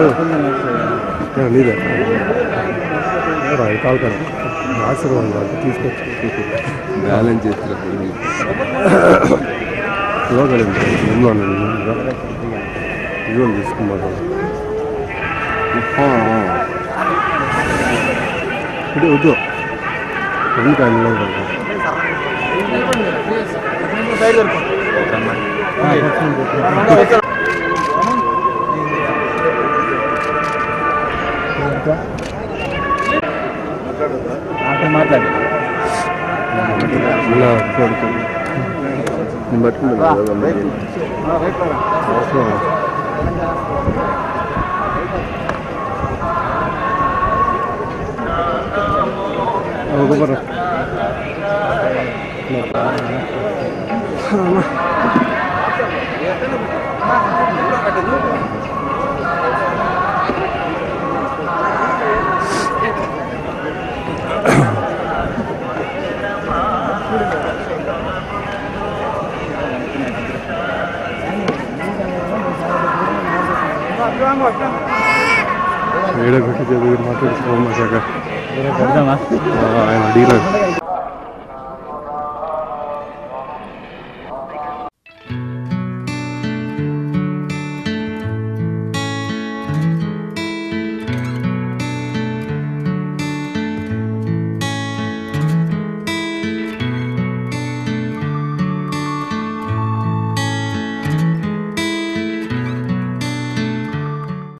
నీదే కాల్ కదా ఆశీర్వాదం కాదు తీసుకొచ్చి బ్యాలెన్స్ చేస్తున్నప్పుడు ఇవ్వగలిగింది ఉన్నాను ఇవ్వండి తీసుకున్నాను ఇది వద్దు ఇంకా అన్నీ మాట్లాడు ఇలా పడుతుంది ఒకబర ఏడ పెట్టి చదివి మాట్లాడుతున్నాం మా శాఖ ఆయన డీలర్